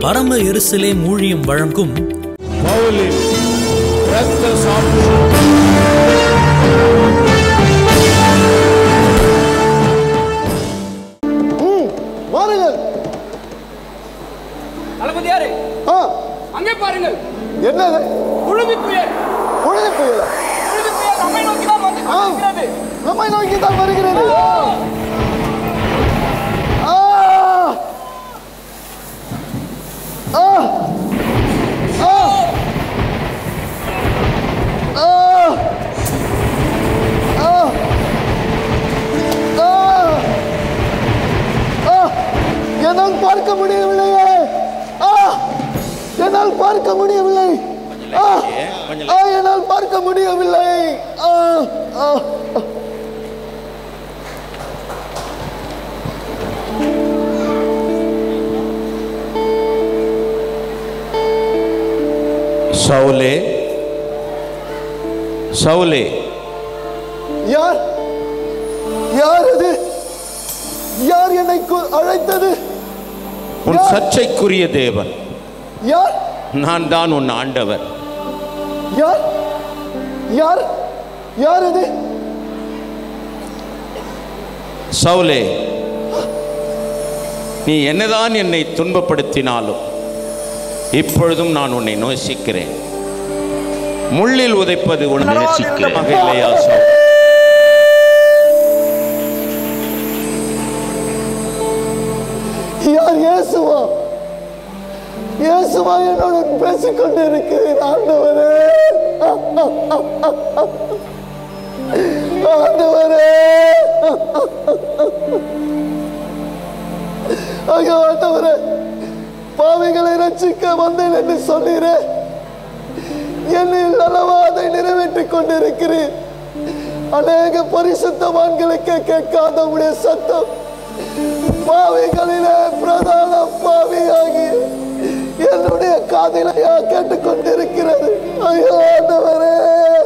பரம எருசலேம் ஊழியம் வழங்கும் பவுலின் இரத்த சாட்சி ம், வாருங்கள் தளபதியாரே ஆ அங்கே பாருங்கள் என்னது புழுதி புயல் உழுது புயல புழுதி புயல் நம்மை நோக்கி தான் வந்து ஆ. கொண்டிருக்கிறது நம்மை நோக்கி தான் வருகிறது ஆ! ஆ! ஆ! ஆ! ஆ! ஆ! ஆ! என்னால் பார்க்க முடியவில்லையே ஆ! என்னால் பார்க்க முடியவில்லை ஆ! ஆ, என்னால் பார்க்க முடியவில்லை ஆ! ஆ! சவுலே சவுலே யார் யார் அது யார் என்னை கு- அழைத்தது உன் யார்? சர்ச்சைக்குரிய தேவன் யார் நான் தான் உன் ஆண்டவர் யார் யார் யார் அது சவுலே நீ என்னதான் என்னை துன்பப்படுத்தினாலும் இப்பொழுதும் நான் உன்னை நேசிக்கிறேன் முள்ளில் உதைப்பது உன்னை நேசிக்கிறேன் இல்லையா சவுல் யார் இயேசுவா இயேசுவா என்னுடன் பேசிக்கொண்டு இருக்கிறேன் ஆண்டவரே ஆண்டவரே ஐயோ ஆண்டவரே பாவிகளை ரட்சிக்க வந்தேன் என்று சொன்னீரே என்னில் அல்லவா அதை நிறைவேற்றிக் கொண்டிருக்கிறேன் அநேக பரிசுத்தவான்களுக்கு கேட்காத உடைய சத்தம் பாவிகளிலே பிரதான பாவியாகி என்னுடைய காதிலையா கேட்டுக்கொண்டிருக்கிறது ஐயோ ஆண்டவரே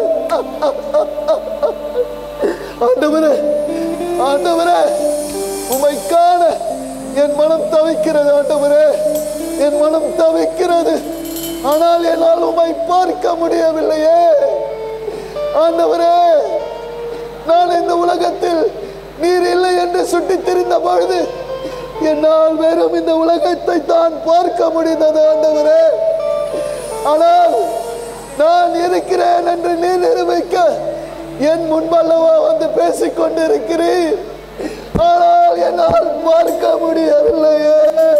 ஆண்டவரே ஆண்டவரே உமை காண என் மனம் தவிக்கிறது ஆண்டவரே என் மனம் தவிக்கிறது ஆனால் என்னால் உமை பார்க்க முடியவில்லையே ஆண்டவரே நான் இந்த உலகத்தில் நீர் இல்லை என்று சுட்டித் திரிந்த பொழுது என்னால் வெறும் இந்த உலகத்தை தான் பார்க்க முடிந்தது ஆண்டவரே ஆனால் நான் இருக்கிறேன் என்று நீ நிரூபிக்க என் முன்பல்லவா வந்து பேசிக் கொண்டிருக்கிறீர் ஆனால் என்னால் பார்க்க முடியவில்லையே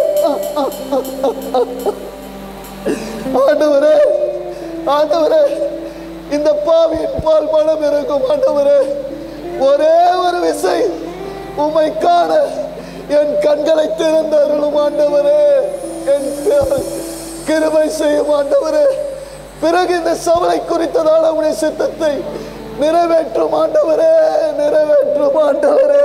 ஆண்டவரே ஆண்டவரே இந்த பாவியின் பால் மனம் இருக்கும் ஆண்டவரே ஒரே ஒரு விசை உம்மை காண என் கண்களை திறந்தருளும் ஆண்டவரே என் பேர் கிருபை செய்யும் ஆண்டவரே பிறகு இந்த சவலை குறித்ததான உடைய சித்தத்தை நிறைவேற்றும் ஆண்டவரே நிறைவேற்றும் ஆண்டவரே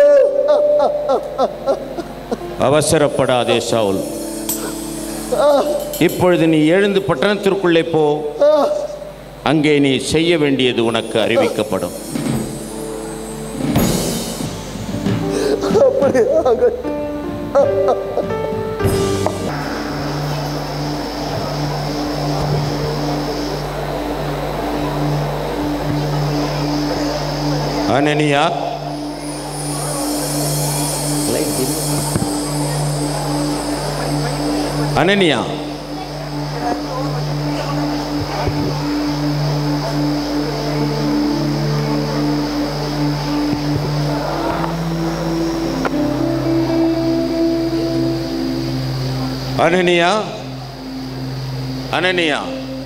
அவசரப்படாதே சவுல் இப்பொழுது நீ எழுந்து பட்டணத்திற்குள்ளே போ அங்கே நீ செய்ய வேண்டியது உனக்கு அறிவிக்கப்படும் அப்படி ஆகட்டும் அனனியா அனனியா அனனியா அனனியா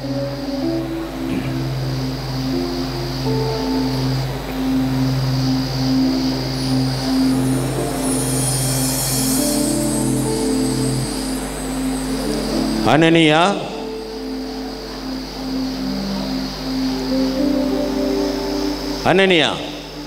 அனனியா அனனியா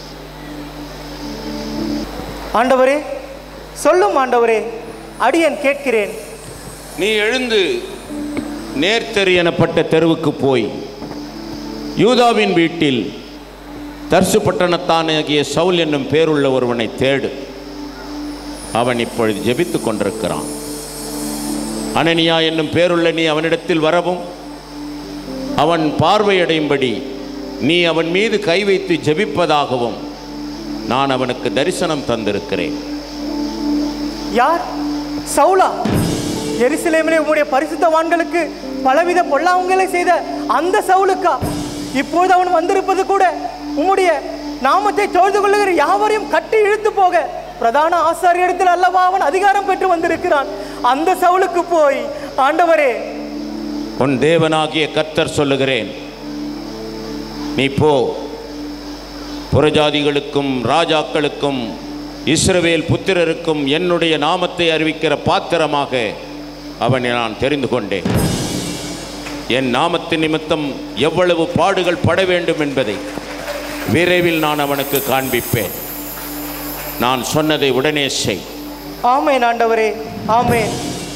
ஆண்டவரே சொல்லும் ஆண்டவரே அடியேன் கேட்கிறேன் நீ எழுந்து நேர்த்தெறி எனப்பட்ட தெருவுக்கு போய் யூதாவின் வீட்டில் தர்சு பட்டணத்தானாகிய சவுல் என்னும் பேருள்ள ஒருவனை தேடு அவன் இப்பொழுது ஜெபித்துக் கொண்டிருக்கிறான் அனனியா என்னும் பேருள்ள நீ அவனிடத்தில் வரவும் அவன் பார்வையடையும்படி நீ அவன் மீது கை வைத்து ஜெபிப்பதாகவும் நான் அவனுக்கு தரிசனம் தந்திருக்கிறேன் யார் சவுலா எருசலேமிலே உம்முடைய பரிசுத்தவான்களுக்கு பலவித பொல்லாங்கலை செய்த அந்த சவுலுக்கா இப்போது அவன் வந்திருப்பது கூட உம்முடைய நாமத்தை தொழுது கொள்ளுகிற யாவரையும் கட்டி இழுத்து போக பிரதான ஆசாரியரிடத்தில் அல்லவா அவன் அதிகாரம் பெற்று வந்திருக்கிறான் அந்த சவுலுக்கு போய் ஆண்டவரே உன் தேவனாகிய கர்த்தர் சொல்லுகிறேன் நீ போ புறஜாதிகளுக்கும் ராஜாக்களுக்கும் இஸ்ரவேல் புத்திரருக்கும் என்னுடைய நாமத்தை அறிவிக்கிற பாத்திரமாக அவனை நான் தெரிந்து கொண்டேன் என் நாமத்தின் நிமித்தம் எவ்வளவு பாடுகள் பட வேண்டும் என்பதை விரைவில் நான் அவனுக்கு காண்பிப்பேன் நான் சொன்னதை உடனே செய் ஆமேன் ஆண்டவரே ஆமேன்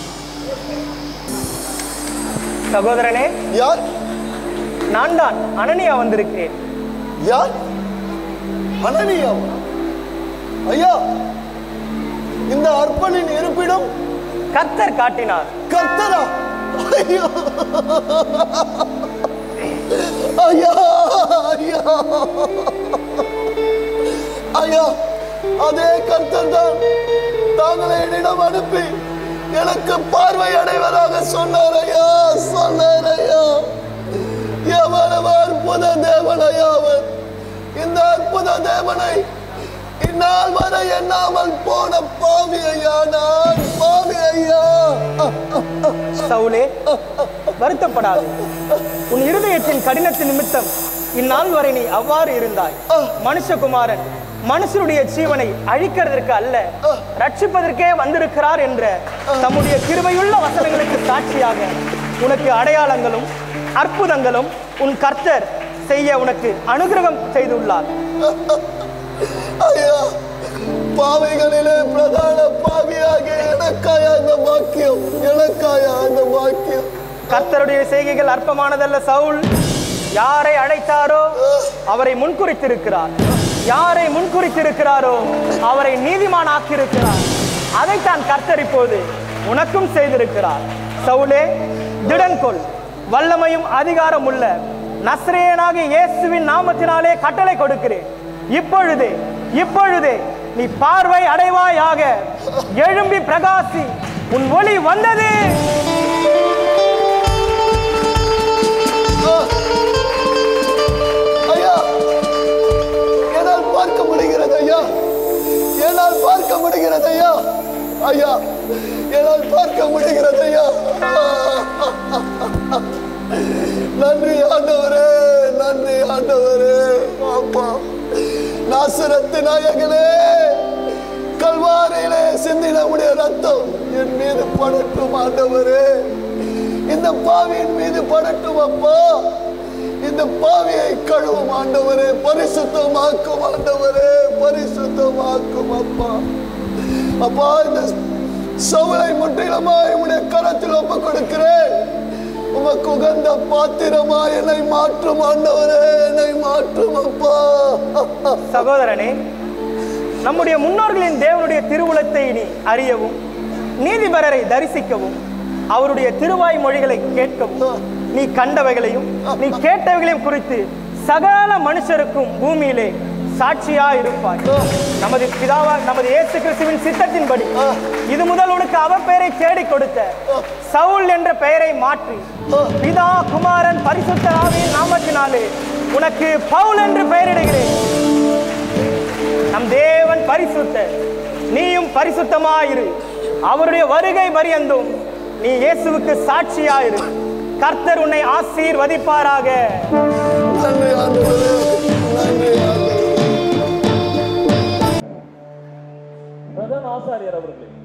சகோதரனே யார் நான் தான் அனனியா வந்திருக்கிறேன் யார் அனனியா ஐயா இந்த அர்ப்பணின் இருப்பிடம் கர்த்தர் காட்டினார் கர்த்தரா ஐயோ ஐயா ஐயா ஐயா அதே கர்த்தர் தான் தாங்களை என்னிடம் அனுப்பி எனக்கு பார்வை அடைவதாக சொன்னார் ஐயா சொன்னார் ஐயா எவ்வளவு அற்புத தேவன் ஐயா அவர் இந்த அற்புத தேவனை இந்நாள் வரை எண்ணாமல் போன பாவி ஐயா நான் பாவி ஐயா சவுலே வருத்தப்படாது உன் இருதயத்தின் கடினத்தின் நிமித்தம் இந்நாள் வரை நீ அவ்வாறு இருந்தாய் மனுஷகுமாரன் மனுஷனுடைய ஜீவனை அழிக்கிறதற்கு அல்ல ரட்சிப்பதற்கே வந்திருக்கிறார் என்ற தம்முடைய கிருபையுள்ள வசனங்களுக்கு சாட்சியாக உனக்கு அடையாளங்களும் அற்புதங்களும் உன் கர்த்தர் செய்ய உனக்கு அனுகிரகம் செய்துள்ளார் ஐயா பாவிகளிலே பிரதான பாவியாக எனக்காய அந்த வாக்கியம் எனக்காய அந்த வாக்கியம் கர்த்தருடைய செய்கைகள் அற்பமானதல்ல சவுல் யாரை அழைத்தாரோ அவரை முன்குறித்திருக்கிறார் யாரை முன்குறித்திருக்கிறாரோ அவரை நீதிமான் ஆக்கியிருக்கிறார் அதைத்தான் கர்த்தர் இப்போது உனக்கும் செய்திருக்கிறார் சவுலே திடன்கொள் வல்லமையும் அதிகாரம் உள்ள நஸ்ரேயனாகிய இயேசுவின் நாமத்தினாலே கட்டளை கொடுக்கிறேன் இப்பொழுதே இப்பொழுதே நீ பார்வை அடைவாயாக எழும்பி பிரகாசி உன் ஒளி வந்தது ஐயா என்னால் பார்க்க முடிகிறது ஐயா என்னால் பார்க்க முடிகிறது ஐயா ஐயா என்னால் பார்க்க முடிகிறது ஐயா நன்றி ஆண்டவரே நன்றி ஆண்டவரே அப்பா நாசரத்து நாயகனே கல்வாரியிலே சிந்தின உடைய ரத்தம் என் மீது படட்டும் ஆண்டவரே இந்த பாவியின் மீது படட்டும் அப்பா இந்த பாவியை கழுவும் ஆண்டவரே பரிசுத்தமாக்கும் ஆண்டவரே பரிசுத்தமாக்கும் அப்பா அப்பா இந்த சவுளை முற்றிலுமாய் உடைய கரத்தில் ஒப்பு கொடுக்கிறேன் உமக்கு உகந்த பாத்திரமா என்னை மாற்றும் ஆண்டவரே என்னை மாற்றும் அப்பா சகோதரனே நம்முடைய முன்னோர்களின் தேவனுடைய திருவுளத்தை நீ அறியவும் நீதிபரரை தரிசிக்கவும் அவருடைய திருவாய் மொழிகளை கேட்கவும் நீ கண்டவைகளையும் நீ கேட்டவைகளையும் குறித்து சகல மனுஷருக்கும் பூமியிலே சாட்சியா இருப்பாய் நமது பிதாவா நமது இயேசு கிறிஸ்துவின் சித்தத்தின்படி இது முதல் உனக்கு அவ பெயரை தேடிக் கொடுத்த சவுல் என்ற பெயரை மாற்றி பிதா குமாரன் பரிசுத்த ஆவியின் நாமத்தினாலே உனக்கு பவுல் என்று பெயரிடுகிறேன் நம் தேவன் பரிசுத்த நீயும் பரிசுத்தமாயிரு அவருடைய வருகை பரியந்தும் நீ இயேசுவுக்கு சாட்சியாயிரு கர்த்தர் உன்னை ஆசீர்வதிப்பாராக நன்றி ஆண்டவரே நன்றி ஆண்டவரே பிரதான ஆசாரியர் அவர்களே